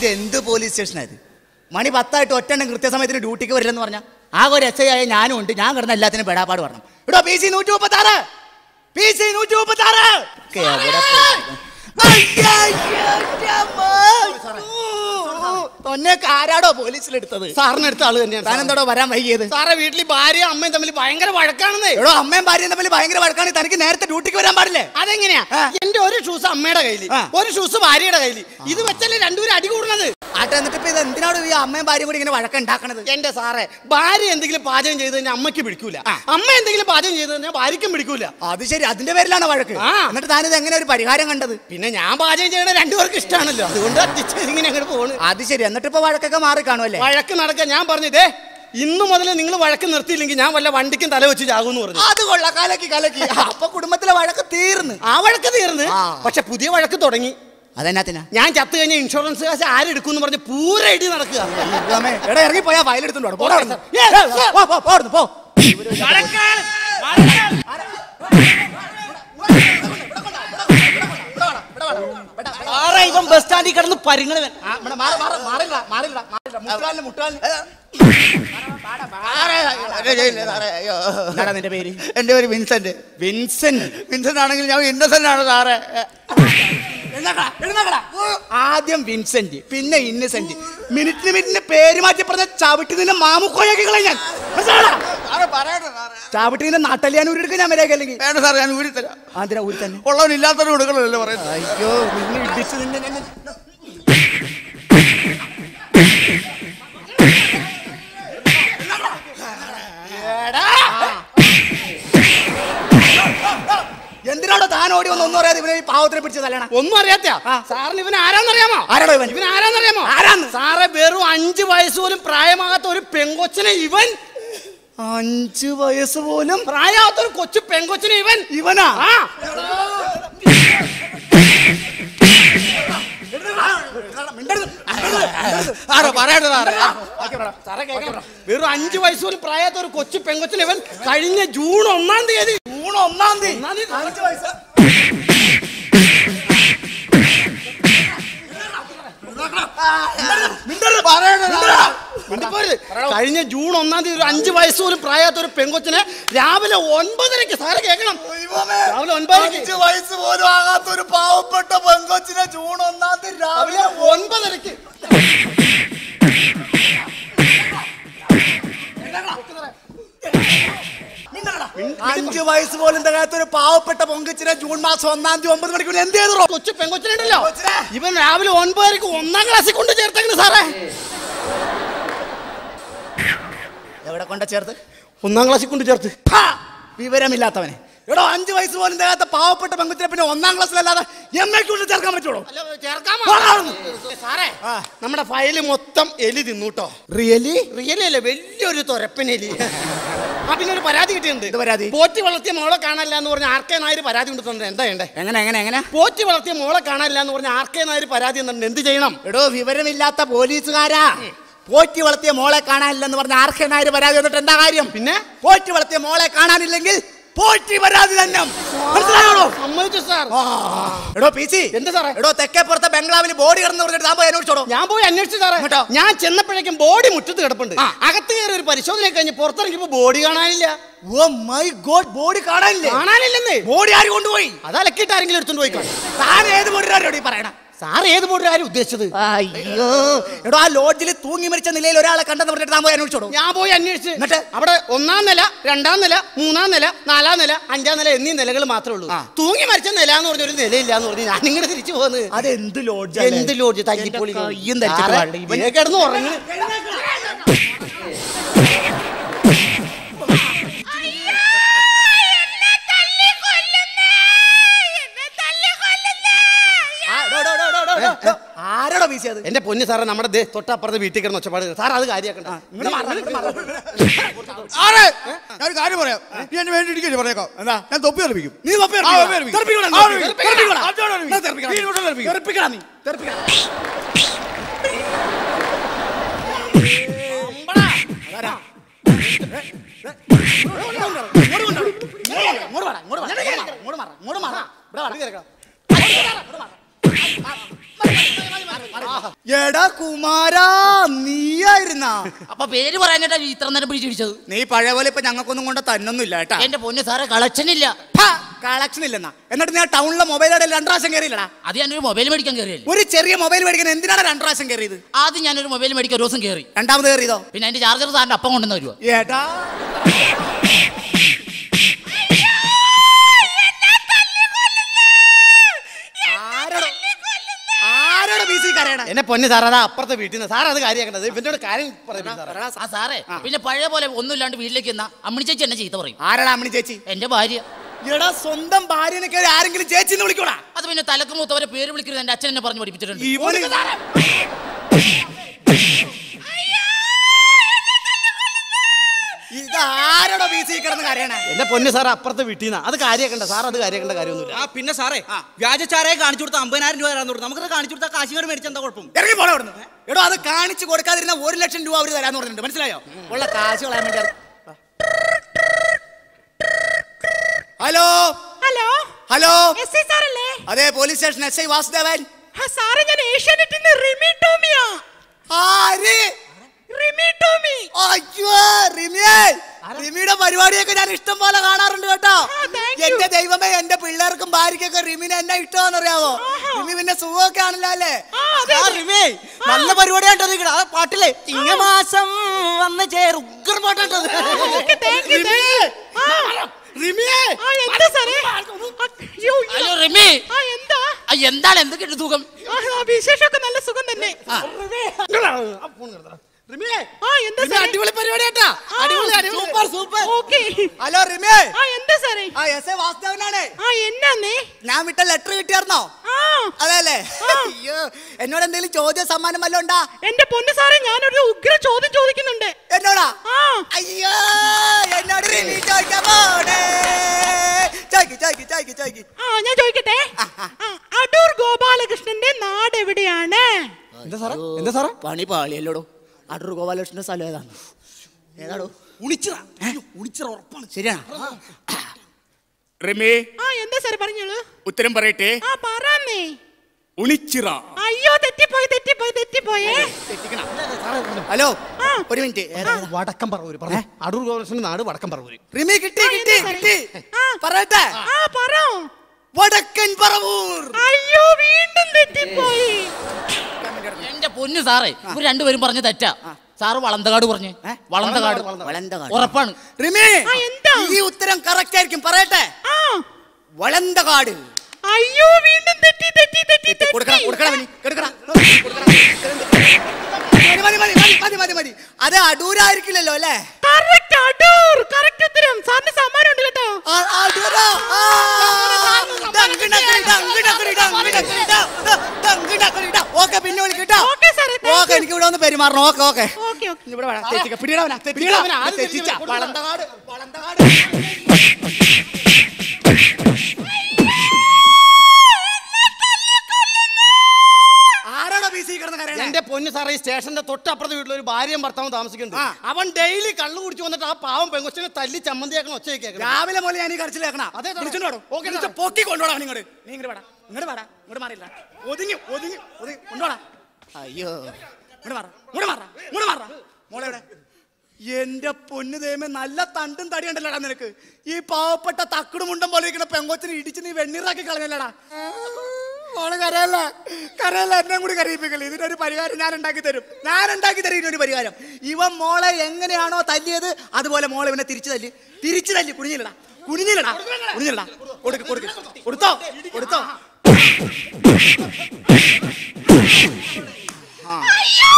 ഇത് എന്ത് പോലീസ് സ്റ്റേഷനാ ഇത് മണി പത്തായിട്ട് ഒറ്റെണ്ണം കൃത്യസമയത്തിന് ഡ്യൂട്ടിക്ക് വരില്ലെന്ന് പറഞ്ഞാൽ ആകെ ഒരു എസ് ഐ ആയ ഞാനും ഉണ്ട് ഞാൻ കിടന്ന എല്ലാത്തിനും പെടാപ്പാട് പറഞ്ഞു ഇടോ പി സി നൂറ്റി മുപ്പത്തി ആറ് പി സി നൂറ്റി മുപ്പത്തി ആറ് തൊന്നേക്ക് ആരാടോ പോലീസിലെടുത്തത് സാറിനടുത്ത ആള് തന്നെയാണ് സാർ. താനെന്താടോ വരാൻ വൈകിയത് സാറേ വീട്ടിൽ ഭാര്യയും അമ്മയും തമ്മിൽ ഭയങ്കര വഴക്കാണെന്നേ എടോ അമ്മയും ഭാര്യയും തമ്മിൽ ഭയങ്കര വഴക്കാണ് തനിക്ക് നേരത്തെ ഡ്യൂട്ടിക്ക് വരാൻ പാടില്ലേ അതെങ്ങനെയാ ആ. എന്റെ ഒരു ഷൂസ് അമ്മയുടെ കയ്യിൽ ആ. ഒരു ഷൂസ് ഭാര്യയുടെ കയ്യിൽ ഇത് വെച്ചല്ലേ രണ്ടുപേരും അടി കൂടുന്നത് ആട്ടെ എന്നിട്ട് ഇപ്പൊ ഇത് എന്തിനാണ് ഈ അമ്മയും ഭാര്യയും കൂടി ഇങ്ങനെ വഴക്കുണ്ടാക്കണത് എന്റെ സാറേ ഭാര്യ എന്തെങ്കിലും പാചകം ചെയ്ത് കഴിഞ്ഞാൽ അമ്മയ്ക്ക് പിടിക്കൂല ആ. അമ്മ എന്തെങ്കിലും പാചകം ചെയ്ത് കഴിഞ്ഞാൽ ഭാര്യയ്ക്കും പിടിക്കൂല അത് ശരി അതിന്റെ പേരിലാണ് വഴക്ക് ആ. എന്നിട്ട് താനിത് എങ്ങനെ ഒരു പരിഹാരം കണ്ടത് പിന്നെ ഞാൻ പാചകം ചെയ്യണ രണ്ടുപേർക്ക് ഇഷ്ടമാണല്ലോ അതുകൊണ്ട് അഡ്ജസ്റ്റ് ചെയ്ത് ഇങ്ങനെ അങ്ങോട്ട് പോണ് അത് ശരി എന്നിട്ട് ഇപ്പൊ വഴക്കൊക്കെ മാറി കാണുമല്ലേ വഴക്ക് നടക്കാൻ ഞാൻ പറഞ്ഞതേ ഇന്നു മുതൽ നിങ്ങൾ വഴക്ക് നിർത്തിയില്ലെങ്കിൽ ഞാൻ വല്ല വണ്ടിക്കും തല വെച്ച് ചാകുമെന്ന് പറഞ്ഞു അത് കൊള്ള കലക്കി കലക്കി അപ്പൊ കുടുംബത്തിലെ വഴക്ക് തീർന്ന് ആ വഴക്ക് തീർന്ന് ആ. പക്ഷെ പുതിയ വഴക്ക് തുടങ്ങി അതെന്നാത്തിനാ ഞാൻ ചത്തു കഴിഞ്ഞ ഇൻഷുറൻസ് കാശ് ആരെടുക്കും പറഞ്ഞ് പൂര ഇടി നടക്കുക എടാ ഇറങ്ങി പോയാ ഫയൽ എടുത്തോണ്ട് പോ, പോ, ഓക്കേ, അവിടുന്ന്. സർ. Yes, ഏയ്, sir. പോ, പോ, പോ അവിടുന്ന്, പോ. ആരാ ഇവൻ ബസ് സ്റ്റാൻഡിൽ കിടന്ന് പരിങ്ങളവൻ ആ, ഇവിടെ മാറ്, മാറ്, മാറില്ല, മാറില്ല, മാറില്ല. മുട്ടുകാലിന്, മുട്ടുകാലിന്. എന്താടാ നിന്റെ പേര് എന്റെ പേര് വിൻസെന്റ് വിൻസെന്റ് വിൻസെന്റ് ആണെങ്കിൽ ഞാൻ ഇന്നസെന്റ് ആണ് സാറേ എഴുന്നേക്കടാ, എഴുന്നേക്കടാ. ആദ്യം വിൻസെന്റ് പിന്നെ ഇന്നസെന്റ് മിനിറ്റിന് മിനിറ്റിന് പേര് മാറ്റി പറഞ്ഞ ചവിട്ടി നിന്നെ മാമുക്കോയാക്കികളെ ഞാൻ മനസ്സിലായോടാ? സാറേ പറയട്ടെ സാറേ ചവിട്ടി നിന്നെ നാട്ടലിയാൻ ഊരെടുക്കാൻ ഞാൻ വരാ അല്ലെങ്കിൽ വേണ്ട സാറേ ഞാൻ ഊരി തരാം ആന്തിനാ ഊരി തന്നെ ഉള്ളവൻ ഇല്ലാത്തവന് കൊടുക്കണമല്ലോ പറയുന്നത് അയ്യോ നിന്നെ ഇടിച്ച് നിന്നെ ഞാൻ- എന്തിനാണോ താൻ ഓടി വന്ന് ഒന്നും അറിയാതെ ഇവനെ ഈ പാവത്തിനെ പിടിച്ച് തല്ലണ ഒന്നും അറിയാത്ത ആ. സാറിന് ഇവൻ ആരാന്നറിയാമോ ആരാടോ ഇവൻ? ഇവൻ ആരാന്നറിയാമോ ആരാന്ന്? സാറെ വെറും അഞ്ചു വയസ്സ് പോലും പ്രായമാകാത്ത ഒരു പെങ്കൊച്ചിനെ ഇവൻ അഞ്ചു വയസ്സ് പോലും പ്രായമാകാത്ത ഒരു കൊച്ചു പെങ്കൊച്ചിനെ ഇവൻ ഇവനാ ആ സാറേ പറയട്ടെ സാറേ സാറേ കേൾക്കണം വെറും അഞ്ചു വയസ്സ് പോലും പ്രായമാകാത്ത ഒരു കൊച്ചു പെങ്കൊച്ചിനെ ഇവൻ കഴിഞ്ഞ ജൂൺ ഒന്നാം തീയതി ജൂൺ ഒന്നാം തീയതി ഒന്നാം തീയതി അഞ്ച് വയസ്സ് പറയട്ടെ സാറേ മിണ്ടിപ്പോരുത്. കഴിഞ്ഞ ജൂൺ ഒന്നാം തീയതി ഒരു അഞ്ചു വയസ്സ് പോലും പ്രായമാകാത്ത ഒരു പെങ്കൊച്ചിനെ രാവിലെ ഒൻപതരക്ക് സാറ് കേൾക്കണം രാവിലെ ഒൻപതരക്ക് അഞ്ച് വയസ്സ് പോലും ആകാത്ത ഒരു പാവപ്പെട്ട പെങ്കൊച്ചിനെ ജൂൺ ഒന്നാം തീയതി രാവിലെ രാവിലെ ഒൻപതരക്ക് അഞ്ച് വയസ്സ് പോലും തികയാത്ത ഒരു പാവപ്പെട്ട പൊങ്കച്ചിനെ ജൂൺ മാസം ഒന്നാം തീയതി ഒമ്പത് മണിക്കൂർ എന്ത് ചെയ്തു കൊച്ചു പെങ്കൊച്ചിനുണ്ടല്ലോ കൊച്ചിനെ? ഇവൻ രാവിലെ ഒൻപതരക്ക് ഒന്നാം ക്ലാസ്സിൽ കൊണ്ട് ചേർത്തേക്കണ് സാറേ എവിടെ കൊണ്ട ചേർത്ത് ഒന്നാം ക്ലാസ്സിൽ കൊണ്ട് ചേർത്ത് ഹാ! വിവരമില്ലാത്തവനെ എടോ അഞ്ച് വയസ്സ് പോലും തികയാത്ത പാവപ്പെട്ട പെങ്കൊച്ചിനെ പിന്നെ ഒന്നാം ക്ലാസ്സിലല്ലാതെ എം എക്കുള്ളിൽ ചേർക്കാൻ പറ്റുള്ളൂ അല്ല, ചേർക്കാമോ? പോടാ അവിടുന്ന്. സാറേ ആ. നമ്മുടെ ഫയല് മൊത്തം എലി തിന്നൂട്ടോ റിയലി റിയലി അല്ലേ വലിയൊരു തുരപ്പൻ എലി ആ പിന്നെ ഒരു പരാതി കിട്ടിയിട്ടുണ്ട് എന്ത് പരാതി? പോറ്റി വളർത്തിയ മോളെ കാണാനില്ല എന്ന് പറഞ്ഞ ആർക്കേ നായർ പരാതി കൊണ്ടുതന്നെ എന്താ ചെയ്യണ്ടേ എങ്ങനെ എങ്ങനെ എങ്ങനെ പോറ്റി വളർത്തിയ മോളെ കാണാനില്ല എന്ന് പറഞ്ഞ ആർക്കേ നായർ പരാതി തന്നിട്ടുണ്ട് എന്ത് ചെയ്യണം എടോ വിവരമില്ലാത്ത പോലീസുകാരാ പോറ്റി വളർത്തിയ മോളെ കാണാനില്ലെന്ന് പറഞ്ഞ ആർക്കെ നായർ പരാതി വന്നിട്ട് എന്താ കാര്യം പിന്നെ പോറ്റി വളർത്തിയ മോളെ കാണാനില്ലെങ്കിൽ പോറ്റി പരാതി തന്നെ മനസ്സിലായോടോ സമ്മതിച്ചു സാർ എടോ പി സി എന്ത് സാറേ? എടോ തെക്കേപ്പുറത്തെ ബംഗ്ലാവിൽ ബോഡി കിടന്ന് പറഞ്ഞിട്ട് താൻ പോയി അന്വേഷിച്ചോടോ ഞാൻ പോയി അന്വേഷിച്ചു സാറേ എന്നിട്ടോ? ഞാൻ ചെന്നപ്പോഴേക്കും ബോഡി മുറ്റത്ത് കിടപ്പുണ്ട് ആ. അകത്ത് കയറി ഒരു പരിശോധന കഴിഞ്ഞ് പുറത്തിറങ്ങിയപ്പോ ബോഡി കാണാനില്ല ഓ മൈ ഗോഡ് ബോഡി കാണാനില്ലേ കാണാനില്ലെന്നേ ബോഡി ആര് കൊണ്ടുപോയി അത് അലക്കിയിട്ട് ആരെങ്കിലും എടുത്തോണ്ട് പോയി കാണും താൻ ഏത് ബോഡിയാരോട് ഈ പറയണ സാർ ഏത് ബോർഡ് ആരും ഉദ്ദേശിച്ചത് അയ്യോ എടോ ആ ലോഡ്ജിൽ തൂങ്ങി മരിച്ച നിലയിൽ ഒരാളെ കണ്ടെന്ന് പറഞ്ഞിട്ട് താൻ പോയി അന്വേഷിച്ചോടോ ഞാൻ പോയി അന്വേഷിച്ച് എന്നിട്ട്? അവിടെ ഒന്നാം നില രണ്ടാം നില മൂന്നാം നില നാലാം നില അഞ്ചാം നില എന്നീ നിലകൾ മാത്രമേ ഉള്ളൂ ആ. തൂങ്ങി മരിച്ച നില എന്ന് പറഞ്ഞ ഒരു നിലയില്ല എന്ന് പറഞ്ഞു ഞാൻ ഇങ്ങോട്ട് തിരിച്ചു പോകുന്നത് അതെന്ത് ലോഡ്ജ് എന്ത് ലോഡ്ജ് തല്ലിപ്പൊളി എന്റെ കയ്യും തല്ലിച്ചിട്ട് പാടില്ല. ഇവൻ- ഇവനെ കിടന്ന് ഉറങ്ങി ആരോടോ വീശി അത് എന്റെ പൊന്ന് സാറേ നമ്മുടെ ദേ തൊട്ടപ്പുറത്തെ വീട്ടിൽ കിടന്ന് ഒച്ചപ്പാട് സാർ അത് കാര്യമാക്കണ്ട ഇങ്ങോട്ട് മാറാം, ഇങ്ങോട്ട് മാറാം. ആരെ ഞാനൊരു കാര്യം പറയാം നീ എന്നെ വേണ്ടി ഇടിക്കല്ലേ പറഞ്ഞേക്കാം എന്താ? ഞാൻ തൊപ്പി തെറിപ്പിക്കും നീ തൊപ്പി ആ, തൊപ്പി തെറിപ്പിക്കും. തെറിപ്പിക്കടാ, ആ, നീ. തെറിപ്പിക്കും. തെറിപ്പിക്കടാ. ആ, ചോടാ, തെറിപ്പിക്കും. എന്നാ തെറിപ്പിക്കടാ. നീ ഇങ്ങോട്ട് തെറിപ്പിക്കും. തെറിപ്പിക്കടാ നീ. തെറിപ്പിക്കടാ. അതാരാ? ഇങ്ങോട്ട് കൊണ്ടുവാ. ഇങ്ങോട്ട് വാടാ, ഇങ്ങോട്ട് വാടാ, ഇങ്ങോട്ട് വാടാ, ഇങ്ങോട്ട് വാടാ, ഇങ്ങോട്ട് വാടാ. ഇവിടെ വാടാ. ഇവിടെ വാടാ. എടാ കുമാരാ നീയായിരുന്നാ അപ്പൊ പേര് പറയാനായിട്ടാ ഇത്ര നേരം പിടിച്ചിടിച്ചത് നീ പഴയ പോലെ ഇപ്പൊ ഞങ്ങൾക്കൊന്നും കൊണ്ട് തന്നൊന്നുമില്ല കേട്ടാ എന്റെ പൊന്ന് സാറേ കളക്ഷനില്ല കളക്ഷൻ ഇല്ലെന്നാ എന്നിട്ട് നീ ആ ടൗണിലെ മൊബൈൽ കടയിൽ രണ്ടു പ്രാവശ്യം കയറിയില്ലടാ അത് ഞാനൊരു മൊബൈൽ മേടിക്കാൻ കയറിയല്ലേ ഒരു ചെറിയ മൊബൈൽ മേടിക്കാൻ എന്തിനാണ് രണ്ടു പ്രാവശ്യം കയറിയത് ആദ്യം ഞാനൊരു മൊബൈൽ മേടിക്കാൻ ഒരു ദിവസം കയറി രണ്ടാമത് കയറിയതോ പിന്നെ അതിന്റെ ചാർജർ സാറിന്റെ അപ്പം കൊണ്ടുവന്ന് വരുവാ ഏട്ടാ ആരോടോ ആരോടോ ബി സി കരയണ എന്നെ പൊന്നു സാർ അതാ അപ്പുറത്തെ വീട്ടിൽ നിന്ന് സാർ അത് കാര്യമാക്കണ്ടത് ഇവന്റെ കാര്യം പറയും സാറേ ആ സാറേ പിന്നെ പഴയ പോലെ ഒന്നുമില്ലാണ്ട് വീട്ടിലേക്ക് എന്നാ അമ്മണി ചേച്ചി എന്നെ ചീത്ത പറയും ആരാടാ അമ്മണി ചേച്ചി എന്റെ ഭാര്യ എടാ സ്വന്തം ഭാര്യനെ കയറി ആരെങ്കിലും ചേച്ചി എന്ന് വിളിക്കൂടാ അത് പിന്നെ തലക്ക് മൂത്തവരെ പേര് വിളിക്കരുത് എന്റെ അച്ഛൻ എന്നെ പറഞ്ഞു പഠിപ്പിച്ചിട്ടുണ്ട് ഇവന് ഇത് ആരോടോ ബി സി കിടന്ന് കരയണ എന്റെ പൊന്നു സാർ അപ്പുറത്തെ വീട്ടിൽ നിന്ന് അത് കാര്യമാക്കണ്ട സാർ അത് കാര്യമാക്കേണ്ട കാര്യമൊന്നുമില്ല ആ പിന്നെ സാറേ വ്യാജച്ചാരയെ കാണിച്ചു കൊടുത്ത അമ്പതിനായിരം രൂപ തരാന്ന് കൊടുത്തു നമുക്കത് കാണിച്ചു കൊടുത്താൽ കാശികാർ മേടിച്ച എന്താ കുഴപ്പം ഇറങ്ങി പോണോ അവിടുന്ന് എടോ അത് കാണിച്ചു കൊടുക്കാതിരുന്ന ഒരു ലക്ഷം രൂപ അവര് തരാന്ന് പറഞ്ഞിട്ടുണ്ട് മനസ്സിലായോ ഉള്ള കാശ് കളയാൻ വേണ്ടി അത്- hello hello hello S I സാറല്ലേ അതെ police station S I Vasudevan ആ സാറേ ഞാൻ ഏഷ്യാനെറ്റിൽ നിന്ന് റിമി ടോമിയാ ആര് റിമി ടോമി അയ്യോ റിമിയേ റിമിയുടെ പരിപാടിയൊക്കെ ഞാൻ ഇഷ്ടം പോലെ കാണാറുണ്ട് കേട്ടോ ആ, thank you. എന്റെ ദൈവമേ എന്റെ പിള്ളേർക്കും ഭാര്യക്കൊക്കെ റിമിനെ എന്നാ ഇഷ്ടമാണെന്നറിയാവോ റിമി പിന്നെ സുഖമൊക്കെ ആണല്ലോ അല്ലേ ആ അതെ ആ, റിമേ, നല്ല പരിപാടിയായിട്ടോ നീ ആ പാട്ടില്ലേ ചിങ്ങമാസം വന്ന് ചേർ ഉഗ്ര പാട്ടായിട്ടത് ഓക്കെ താങ്ക് യു ആ റിമിയേ ആ എന്താ സാറേ അയ്യോ ഹലോ റിമി ആ എന്താ ആ, എന്താണ് എന്തൊക്കെയുണ്ട് സുഖം ആ ആ, വിശേഷമൊക്കെ നല്ല സുഖം തന്നെ റിമിയേ ആ എന്താ റിമി സാറേ അടിപൊളി പരിപാടി കേട്ടാ അടിപൊളി അടിപൊളി സൂപ്പർ സൂപ്പർ ഓക്കെ ഹലോ റിമിയേ ആ എന്താ സാറേ ആ എസ് എ വാസുദേവനാണ് ആ എന്നാന്നേ ഞാൻ വിട്ട ലെറ്റർ കിട്ടിയായിരുന്നോ ആ അതെ അല്ലേ അയ്യോ എന്നോട് എന്തെങ്കിലും ചോദ്യ സമ്മാനം വല്ലതും ഉണ്ടാ എന്റെ പൊന്ന് സാറേ ഞാനൊരു ഉഗ്ര ചോദ്യം ചോദിക്കുന്നുണ്ട് എന്നോടാ ആ അയ്യോ എന്നോട് റിമി ചോദിക്കാൻ പോണേ ചോദിക്ക് ചോദിക്ക് ചോദിക്ക് ചോദിക്ക് ആ ഞാൻ ചോദിക്കട്ടെ ആ, അടൂർ ഗോപാലകൃഷ്ണന്റെ നാട് എവിടെയാണ് എന്താ സാറേ എന്താ സാറേ പണി പാളിയല്ലോടോ അടൂർ ഗോപാലകൃഷ്ണന്റെ സ്ഥലം ഏതാണ് ഏതാടോ ഉണിച്ചിറ അയ്യോ, ഉണിച്ചിറ ഉറപ്പാണ് ശരിയാണ് റിമി ആ എന്താ സാറേ പറഞ്ഞോളൂ ഉത്തരം പറയട്ടെ ആ പറന്നേ ഉണിച്ചിറ അയ്യോ തെറ്റിപ്പോയി തെറ്റിപ്പോയി തെറ്റിപ്പോയേ ഹലോ ആ. ഒരു മിനിറ്റ് ഏതാ, ഏതാ? വടക്കം പറവൂര് പറഞ്ഞു അടൂർ ഗോപാലകൃഷ്ണന്റെ നാട് വടക്കം പറവൂര് റിമി കിട്ടി ആ, കിട്ടി എന്താ കിട്ടി ആ. പറയട്ടെ ആ പറ വടക്കൻ പറവൂർ അയ്യോ വീണ്ടും തെറ്റിപ്പോയി എന്റെ പൊന്നു സാറേ ഇവർ രണ്ടുപേരും പറഞ്ഞ തെറ്റാ സാറ് വളന്തകാട് പറഞ്ഞു ഏ? വളന്തകാട് വളന്തകാട്. ഉറപ്പാണ് റിമി ആ, എന്താ? ഈ ഉത്തരം കറക്റ്റ് ആയിരിക്കും പറയട്ടെ ആ വളന്തകാട് അയ്യോ വീണ്ടും തെറ്റി തെറ്റി തെറ്റി തെറ്റി, കൊടുക്കണം തെറ്റി കൊടുക്കണം അവന്, കൊടുക്കണം. മതി, മതി, മതി, മതി, മതി, മതി. അത് അടൂരായിരിക്കില്ലല്ലോ അല്ലേ കറക്റ്റ് അടൂർ കറക്റ്റ് ഉത്തരം സാറിന് സമ്മാനം ഉണ്ട് കേട്ടോ ആ, അടൂരാ. ആ. ഡങ്കിടക്കടി, ഡങ്കിടക്കടി, ഡങ്കിടക്കടി, ഡ, ഡ, ഡങ്കിടക്കടി, ഡ. ഓക്കെ പിന്നെ വിളിക്കട്ടോ ഓക്കെ സാറേ താങ്ക് ഓക്കെ എനിക്ക് ഇവിടെ ഒന്ന് പെരുമാറണം ഓക്കെ ഓക്കെ ഓക്കെ ഓക്കെ ഇവിടെ വേണം തെറ്റിക്ക പിടിയിടവനാ തെറ്റിയിടവനാ തെറ്റിച്ച വളന്തകാട് വളന്തകാട് ആരാണോ ബി സി കിടന്ന് കരയണേ എന്റെ പൊന്നു സാറേ ഈ സ്റ്റേഷന്റെ തൊട്ടപ്പുറത്തെ വീട്ടിൽ ഒരു ഭാര്യയും ഭർത്താവും താമസിക്കുന്നുണ്ട് ആ. അവൻ ഡെയിലി കള്ളു കുടിച്ചു വന്നിട്ട് ആ പാവം പെങ്കൊച്ചിനെ തല്ലി ചമ്മന്തിയാക്കണം ഒച്ച കേൾക്കണം രാവിലെ മുതൽ ഞാൻ ഈ കരച്ചിലേക്കണ അതെ, സാറേ. വിളിച്ചോണ്ടോ ഓക്കേ, വിളിച്ച് സാറേ. പൊക്കി കൊണ്ടുപോടാ ഇങ്ങോട്ട് നീ ഇങ്ങോട്ട് വേടാ ഇങ്ങോട്ട് വേടാ ഇങ്ങോട്ട് മാറിയില്ല ഒതുങ്ങി ഒതുങ്ങി ഒതുങ്ങി കൊണ്ടുപോടാ അയ്യോ ഇങ്ങോട്ട് മാറാ ഇങ്ങോട്ട് മാറാ ഇങ്ങോട്ട് മാറാ മോളെ എവിടെ എന്റെ പൊന്നു ദൈവമേ നല്ല തണ്ടും തടി ഉണ്ടല്ലോടാ നിനക്ക് ഈ പാവപ്പെട്ട തക്കടും മുണ്ടം പോലെ ഇരിക്കുന്ന പെങ്കൊച്ചിനെ ഇടിച്ച് നീ വെണ്ണീറാക്കി കളഞ്ഞല്ലടാ മോള് കരയല്ല കരയല്ല എന്നെ കൂടി കരയിപ്പിക്കല്ലേ ഇതിനൊരു പരിഹാരം ഞാൻ ഉണ്ടാക്കി തരും ഞാൻ ഉണ്ടാക്കി തരും ഇതിനൊരു പരിഹാരം ഇവൻ മോളെ എങ്ങനെയാണോ തല്ലിയത് അതുപോലെ മോളെ ഇവനെ തിരിച്ചു തല്ലി തിരിച്ചു തല്ലി കുനിഞ്ഞില്ലടാ കുനിഞ്ഞില്ലടാ കുനിഞ്ഞില്ലടാ കൊടുക്ക് കൊടുക്ക് കൊടുത്തോ കൊടുത്തോ അയ്യോ